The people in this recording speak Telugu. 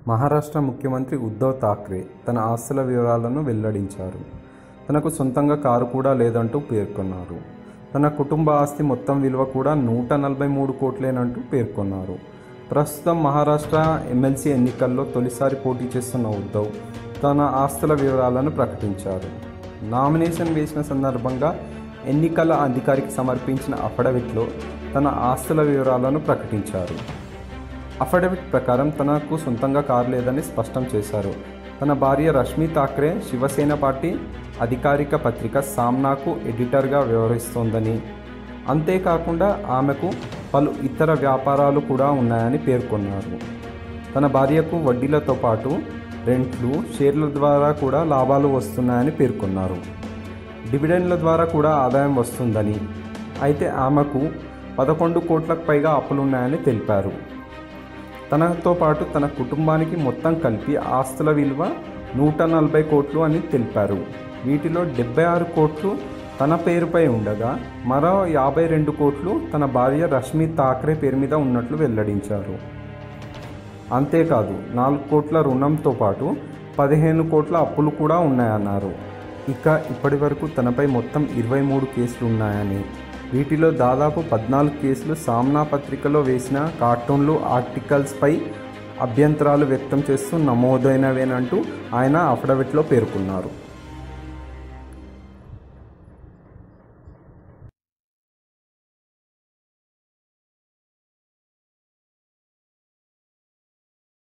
మహారాష్ట్ర ముఖ్యమంత్రి ఉద్ధవ్ థాక్రే తన ఆస్తుల వివరాలను వెల్లడించారు తనకు సొంతంగా కారు కూడా లేదంటూ పేర్కొన్నారు తన కుటుంబ ఆస్తి మొత్తం విలువ కూడా నూట నలభై మూడు కోట్లేనంటూ పేర్కొన్నారు ప్రస్తుతం మహారాష్ట్ర ఎమ్మెల్సీ ఎన్నికల్లో తొలిసారి పోటీ చేస్తున్న ఉద్ధవ్ తన ఆస్తుల వివరాలను ప్రకటించారు నామినేషన్ వేసిన సందర్భంగా ఎన్నికల అధికారికి సమర్పించిన అఫిడవిట్లో తన ఆస్తుల వివరాలను ప్రకటించారు అఫిడవిట్ ప్రకారం తనకు సొంతంగా కారు లేదని స్పష్టం చేశారు తన భార్య రష్మి థాక్రే శివసేన పార్టీ అధికారిక పత్రిక సామ్నాకు ఎడిటర్గా వ్యవహరిస్తోందని అంతేకాకుండా ఆమెకు పలు ఇతర వ్యాపారాలు కూడా ఉన్నాయని పేర్కొన్నారు తన భార్యకు వడ్డీలతో పాటు రెంట్లు షేర్ల ద్వారా కూడా లాభాలు వస్తున్నాయని పేర్కొన్నారు డివిడెండ్ల ద్వారా కూడా ఆదాయం వస్తుందని అయితే ఆమెకు పదకొండు కోట్లకు పైగా అప్పులున్నాయని తెలిపారు తనతో పాటు తన కుటుంబానికి మొత్తం కలిపి ఆస్తుల విలువ నూట నలభై కోట్లు అని తెలిపారు వీటిలో డెబ్బై ఆరు కోట్లు తన పేరుపై ఉండగా మరో యాభై రెండు కోట్లు తన భార్య రష్మి థాక్రే పేరు మీద ఉన్నట్లు వెల్లడించారు అంతేకాదు నాలుగు కోట్ల రుణంతో పాటు పదిహేను కోట్ల అప్పులు కూడా ఉన్నాయన్నారు ఇక ఇప్పటి వరకు తనపై మొత్తం ఇరవై మూడు కేసులు ఉన్నాయని వీటిలో దాదాపు పద్నాలుగు కేసులు సామ్నా పత్రికలో వేసిన కార్టూన్లు ఆర్టికల్స్పై అభ్యంతరాలు వ్యక్తం చేస్తూ నమోదైనవేనంటూ ఆయన అఫిడవిట్లో పేర్కొన్నారు